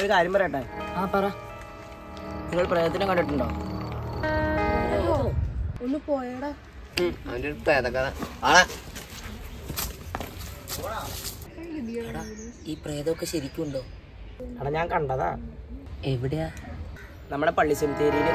ഞാനൊരു കാര്യം പറയട്ടെ ആ പറ നിങ്ങൾ പ്രേതത്തിനെ കണ്ടിട്ടുണ്ടോ ഒന്ന് പോയടാ അവന്റെ ഒരു പ്രേതക്കഥ ആളെ ഈ പ്രേതമൊക്കെ ശരിക്കും ഉണ്ടോ എടാ ഞാൻ കണ്ടതാ എവിടെയാ നമ്മുടെ പള്ളി സെമിത്തേരിയില്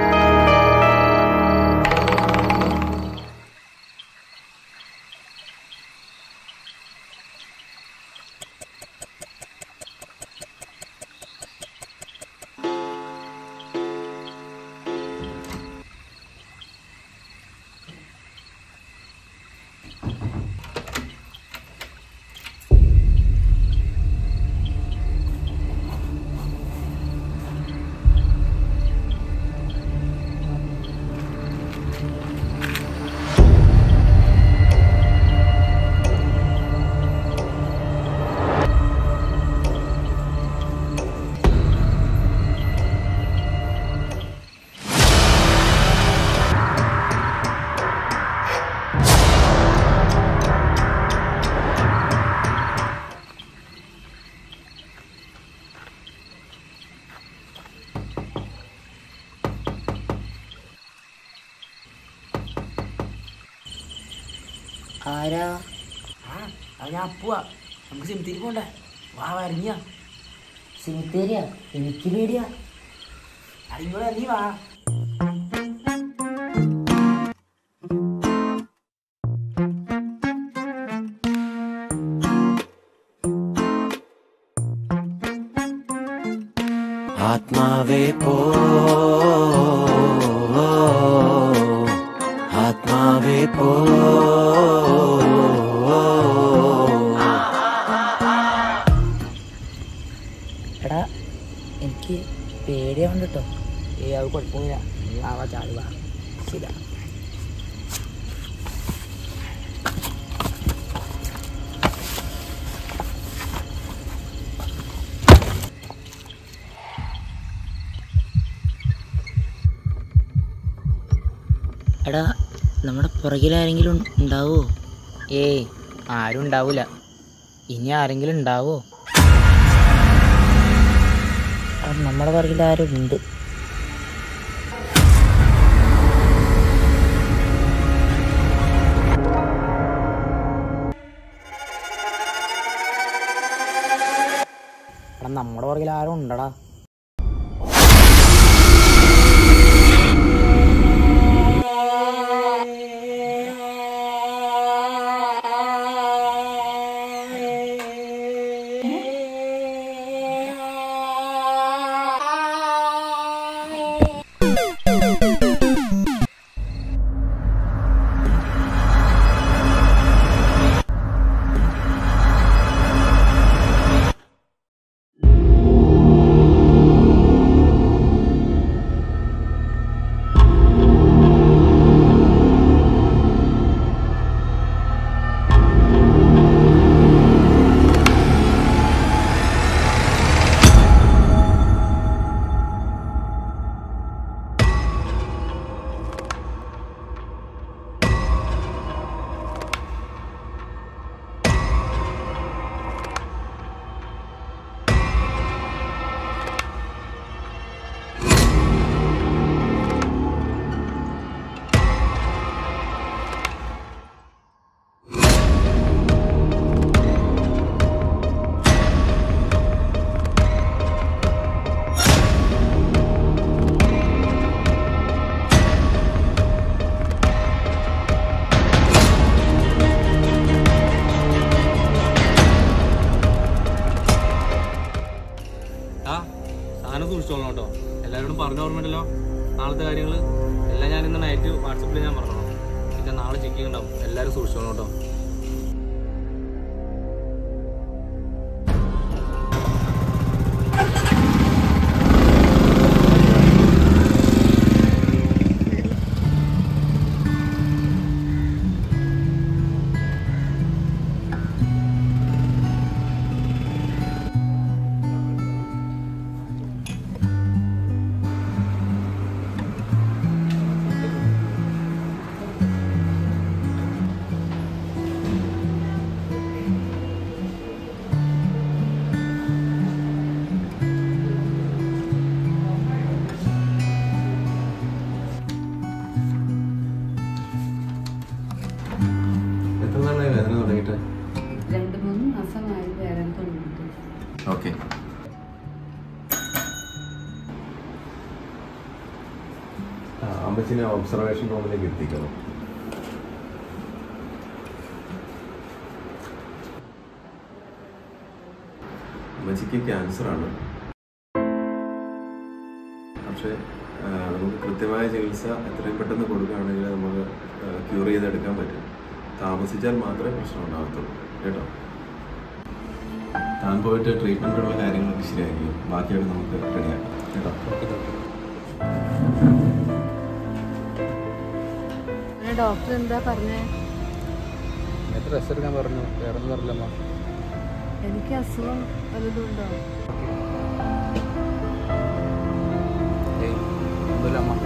ആരാ അത് ഞാൻ അപ്പുവാ നമുക്ക് സെമിത്തേരി പോണ്ടേ വാ വരഞ്ഞ സിമിത്തേരിയാ എനിക്ക് പേടിയാ അറിഞ്ഞോളെ നീ വാ ആത്മാവേ പോ ആത്മാവേ പോ എടാ എനിക്ക് പേടിയാവുണ്ട് കേട്ടോ ഏ അത് കുഴപ്പമൊന്നുമില്ല നീ വാ വാ ചാടി വാ ശരിയാ എടാ നമ്മുടെ പുറകിലാരെങ്കിലും ഉണ്ടാവോ ഏയ് ആരും ഉണ്ടാവൂല ഇനി ആരെങ്കിലും ഉണ്ടാവോ എടാ, നമ്മുടെ പുറകിൽ ആരും ഉണ്ട് എടാ നമ്മുടെ പുറകിൽ ആരും ഉണ്ടടാ ആ സാധനം സൂക്ഷിച്ചോളണം കേട്ടോ എല്ലാവരോടും പറഞ്ഞ ഓർമ്മയുണ്ടല്ലോ നാളത്തെ കാര്യങ്ങൾ എല്ലാം ഞാൻ ഇന്ന് നൈറ്റ് വാട്സപ്പിൽ ഞാൻ പറഞ്ഞോളാം പിന്നെ നാളെ ചെക്കിംഗ് ഉണ്ടാവും എല്ലാവരും സൂക്ഷിച്ചോളണം കേട്ടോ അമ്മച്ചിനെ ഒബ്സർവേഷൻ റൂമിലേക്ക് എത്തിക്കണം അമ്മച്ചിക്ക് ക്യാൻസർ ആണ് പക്ഷേ ആ, നമുക്ക് കൃത്യമായ ചികിത്സ എത്രയും പെട്ടെന്ന് കൊടുക്കുകയാണെങ്കിൽ നമുക്ക് ക്യൂർ ചെയ്തെടുക്കാൻ പറ്റും താമസിച്ചാൽ മാത്രമേ പ്രശ്നം ഉണ്ടാകത്തുള്ളൂ കേട്ടോ താൻ പോയിട്ട് ട്രീറ്റ്മെൻറ്റുള്ള കാര്യങ്ങളൊക്കെ ശരിയാക്കി ബാക്കിയൊക്കെ നമുക്ക് റെഡിയാക്കാം കേട്ടോ ഡോക്ടർ എന്താ പറഞ്ഞേ എത്ര റെസ്റ്റ് എടുക്കാൻ പറഞ്ഞു വേറെ ഒന്നും പറഞ്ഞില്ലമ്മ എനിക്ക് അസുഖം വല്ലതും ഉണ്ടോ ഏയ് ഒന്നുമില്ല അമ്മ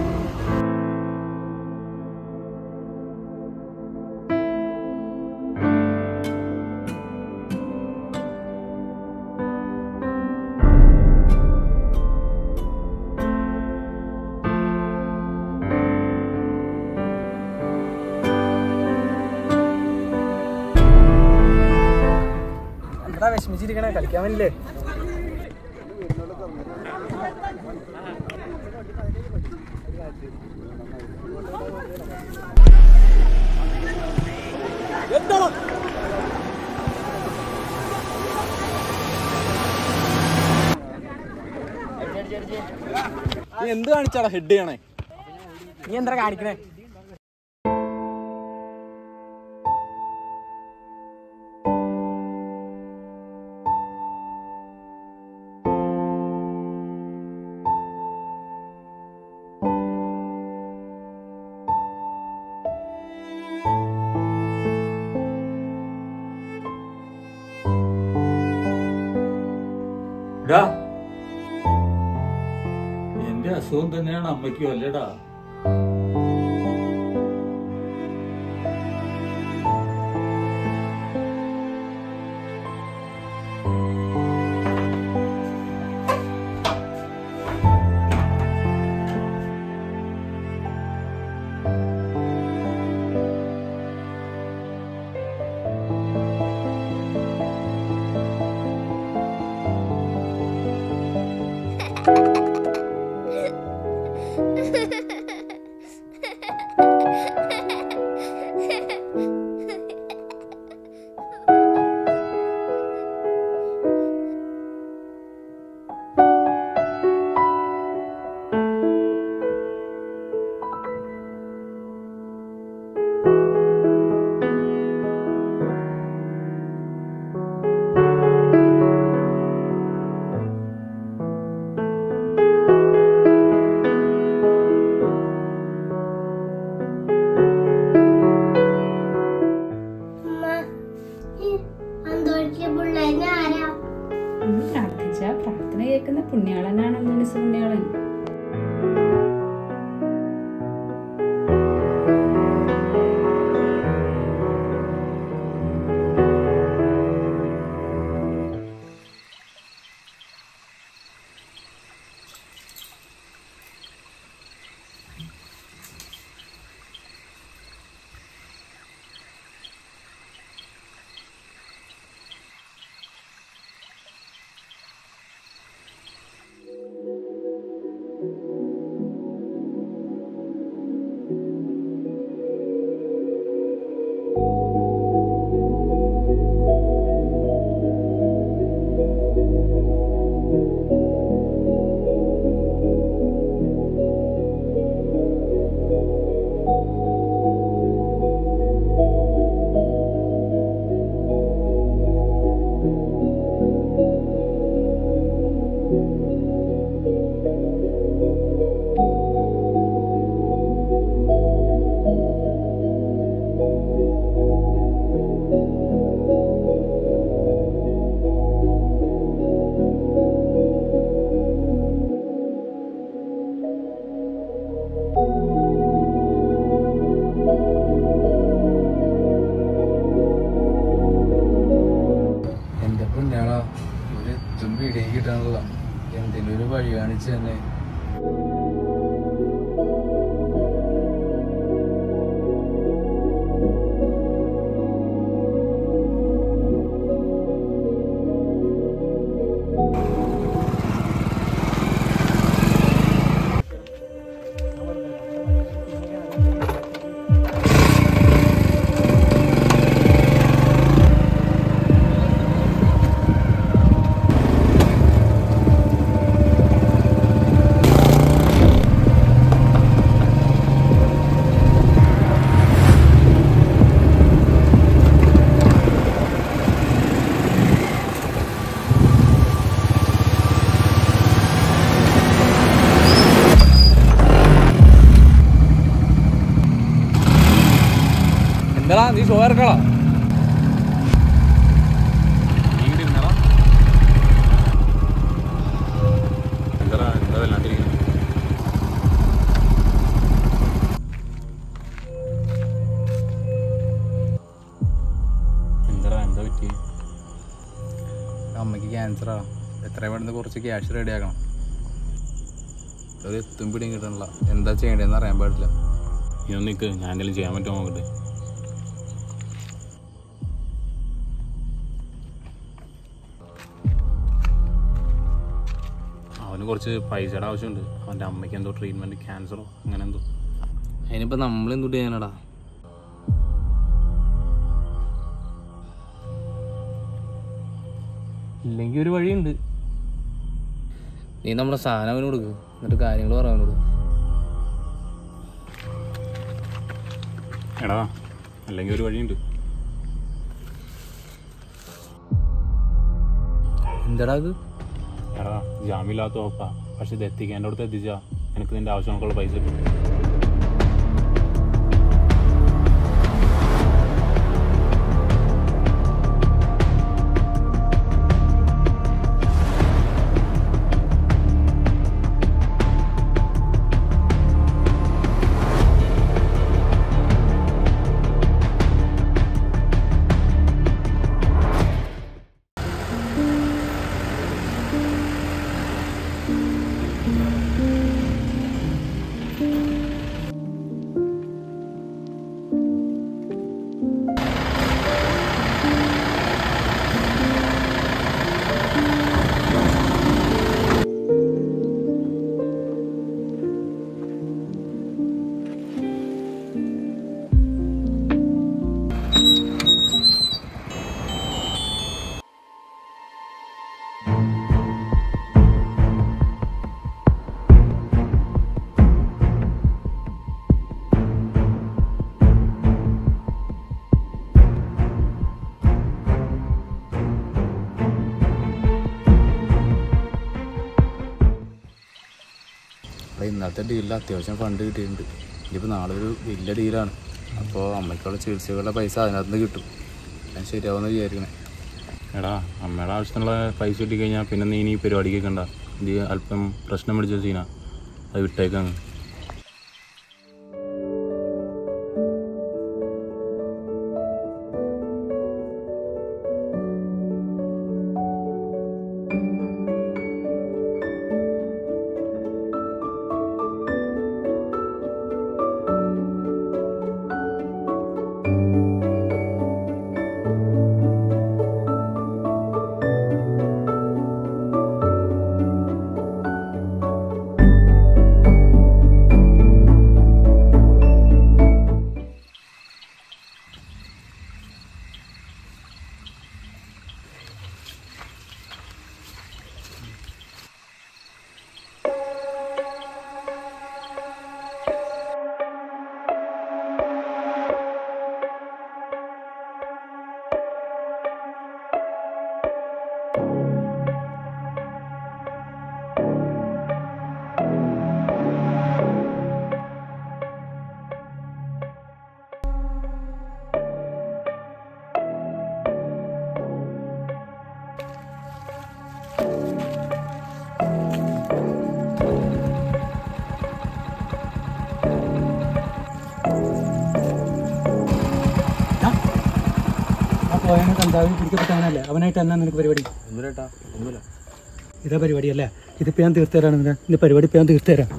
എന്താ വിഷമിച്ചിരിക്കണേ കളിക്കാൻ വേണ്ടിയില്ലേ നീ എന്ത് കാണിച്ചാടാ ഹെഡ് ചെയ്യണേ നീ എന്താ കാണിക്കണേ ഡാ എന്റെ അസുഖം തന്നെയാണ് അമ്മയ്ക്കും അല്ലേടാ പ്രാർത്ഥിച്ച പ്രാർത്ഥന കേൾക്കുന്ന പുണ്യാളനാണ് മുനിസ് പുണ്യാളൻ എന്റെ പുണ്യാളാ ഒരു തുമ്പി ഇടയിൽ കിട്ടാനുള്ള എന്തെങ്കിലും ഒരു വഴി കാണിച്ച് തന്നെ എന്താ നീ ഷോ ഇറക്കളാ എന്താ എന്താ വല്ലാണ്ടിരിക്കുന്നത് എന്താ എന്താ പറ്റി അമ്മയ്ക്ക് ക്യാൻസറാ എത്രയും പെട്ടെന്ന് കുറച്ച് ക്യാഷ് റെഡി ആക്കണം ഒരു എത്തും പിടിയും കിട്ടണില്ല എന്താ ചെയ്യേണ്ടതെന്ന് അറിയാൻ പാടില്ല ഇതൊന്നും നിൽക്ക് ഞാൻ എന്തെങ്കിലും ചെയ്യാൻ പറ്റുമോ നോക്കട്ടെ അവന് കുറച്ച് പൈസയുടെ ആവശ്യമുണ്ട് അവൻ്റെ അമ്മയ്ക്ക് എന്തോ ട്രീറ്റ്മെൻറ്റ് ക്യാൻസറോ അങ്ങനെ എന്തോ അതിനിപ്പോൾ നമ്മൾ എന്തുട്ട് ചെയ്യാനടാ ഇല്ലെങ്കിൽ ഒരു വഴിയുണ്ട് നീ നമ്മുടെ സാധനം അവന് കൊടുക്ക് എന്നിട്ട് കാര്യങ്ങൾ പറ അവനോട് എടാ അല്ലെങ്കിൽ ഒരു വഴിയുണ്ട് എന്താടാ അത് എടാ ജാമ്യമില്ലാത്ത ഉറപ്പാ പക്ഷെ ഇത് എത്തിക്കാൻ എൻ്റെ അടുത്ത് എത്തിച്ചാ എനിക്ക് നിൻ്റെ ആവശ്യങ്ങൾക്കുള്ള പൈസ കിട്ടും അപ്പോൾ ഇന്നത്തെ ഡീലിൽ അത്യാവശ്യം ഫണ്ട് കിട്ടിയിട്ടുണ്ട് ഇനിയിപ്പോൾ നാളെ ഒരു വലിയ ഡീലാണ് അപ്പോൾ അമ്മയ്ക്കുള്ള ചികിത്സകളുടെ പൈസ അതിനകത്ത് നിന്ന് കിട്ടും ഞാൻ ശരിയാവുമെന്ന് വിചാരിക്കണേ എടാ അമ്മയുടെ ആവശ്യത്തിനുള്ള പൈസ കിട്ടിക്കഴിഞ്ഞാൽ പിന്നെ നീ ഇനി ഈ പരിപാടിക്ക് കണ്ട ഇത് അല്പം പ്രശ്നം പിടിച്ച സീനാ അത് വിട്ടേക്കങ്ങ് ആ പോയവനെ കന്താവിന് പിടിക്കപ്പെട്ടവനല്ലേ അവനായിട്ട് എന്നാ നിനക്ക് പരിപാടി ഒന്നുമില്ല ഒന്നുമില്ല ഇതാ പരിപാടി അല്ലേ ഇതിപ്പോൾ ഞാൻ തീർത്തു തരാണ് ഇതിന്റെ ഇതിന്റെ പരിപാടി ഇപ്പം ഞാൻ തീർത്തു തരാം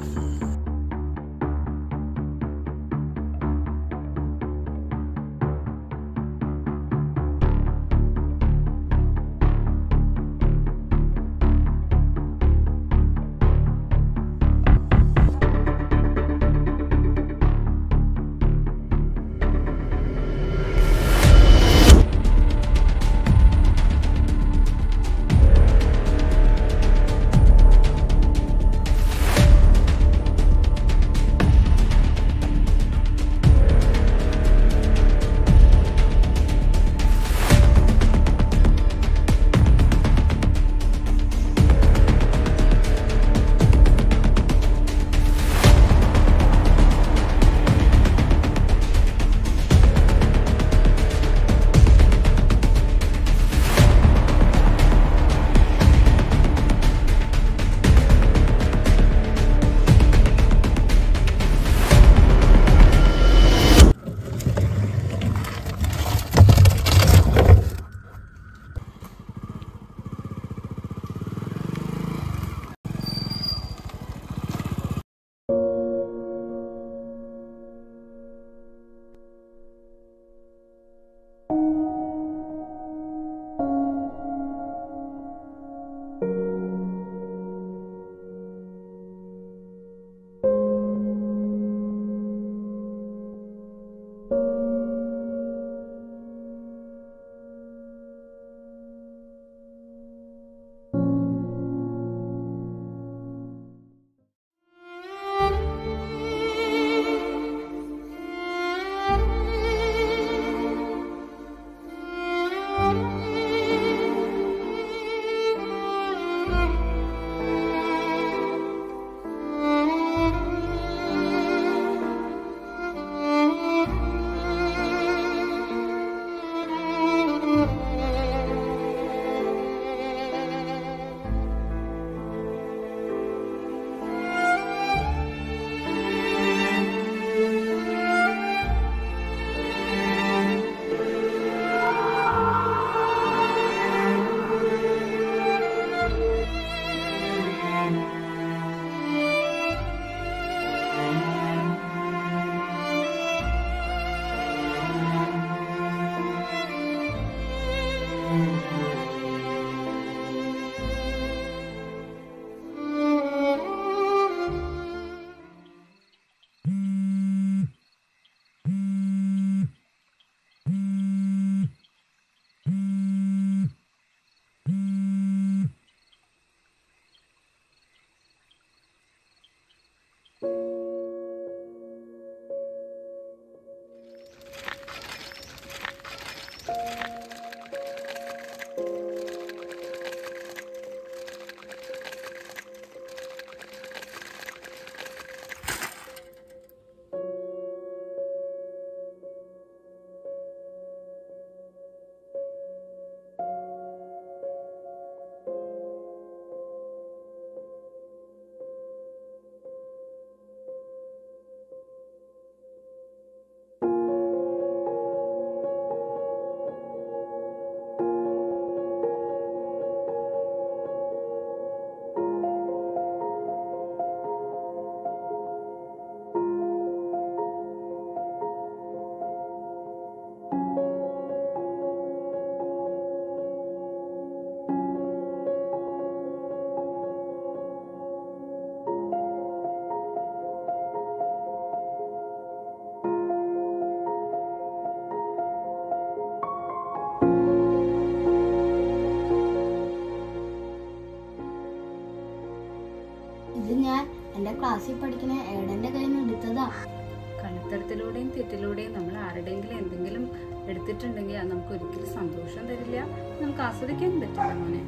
ക്ലാസ്സിൽ പഠിക്കുന്ന ഏടന്റെ കയ്യിൽ നിന്ന് എടുത്തതാ കള്ളത്തരത്തിലൂടെയും തെറ്റിലൂടെയും നമ്മൾ ആരുടെയെങ്കിലും എന്തെങ്കിലും എടുത്തിട്ടുണ്ടെങ്കിൽ അത് നമുക്ക് ഒരിക്കലും സന്തോഷം തരില്ല നമുക്ക് ആസ്വദിക്കാൻ പറ്റില്ല മോനെ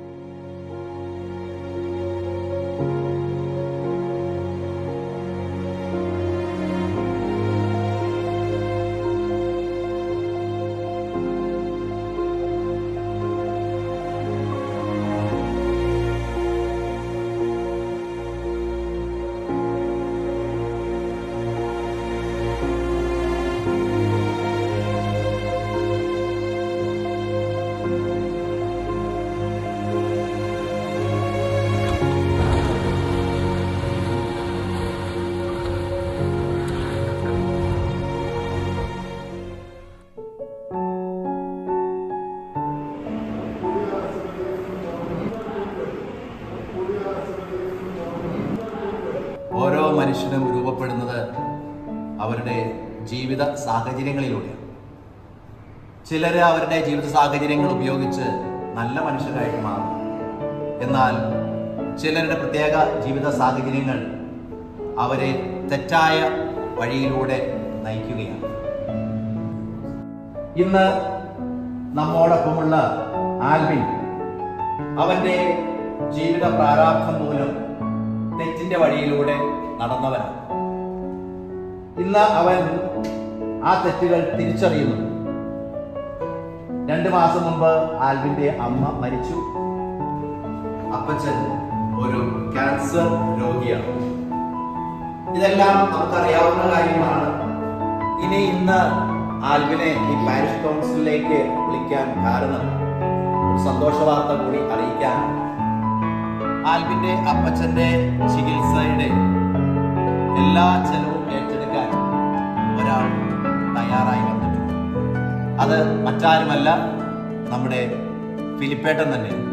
ഓരോ മനുഷ്യനും രൂപപ്പെടുന്നത് അവരുടെ ജീവിത സാഹചര്യങ്ങളിലൂടെയാണ് ചിലർ അവരുടെ ജീവിത സാഹചര്യങ്ങൾ ഉപയോഗിച്ച് നല്ല മനുഷ്യരായിട്ട് മാറും എന്നാൽ ചിലരുടെ പ്രത്യേക ജീവിത സാഹചര്യങ്ങൾ അവരെ തെറ്റായ വഴിയിലൂടെ നയിക്കുകയാണ് ഇന്ന് നമ്മോടൊപ്പമുള്ള ആൽവിൻ അവന്റെ ജീവിത പ്രാരാബ്ധം മൂലം തെറ്റിന്റെ വഴിയിലൂടെ നടന്നവനാണ് ഇന്ന് അവൻ ആ തെറ്റുകൾ തിരിച്ചറിയുന്നു രണ്ടു മാസം മുമ്പ് ആൽവിന്റെ അമ്മ മരിച്ചു അപ്പച്ചൻ ഒരു ക്യാൻസർ രോഗിയാണ് ഇതെല്ലാം നമുക്കറിയാവുന്ന കാര്യമാണ് ഇനി ഇന്ന് ആൽവിനെ ഈ പാരിഷ് കൗൺസിലിലേക്ക് വിളിക്കാൻ കാരണം ഒരു സന്തോഷ വാർത്ത കൂടി അറിയിക്കാനാണ് ആൽബിന്റെ അപ്പച്ചന്റെ ചികിത്സയുടെ എല്ലാ ചെലവും ഏറ്റെടുക്കാൻ ഒരാൾ തയ്യാറായി വന്നിട്ടുണ്ട് അത് മറ്റാരുമല്ല നമ്മുടെ ഫിലിപ്പേട്ടൻ തന്നെയാണ്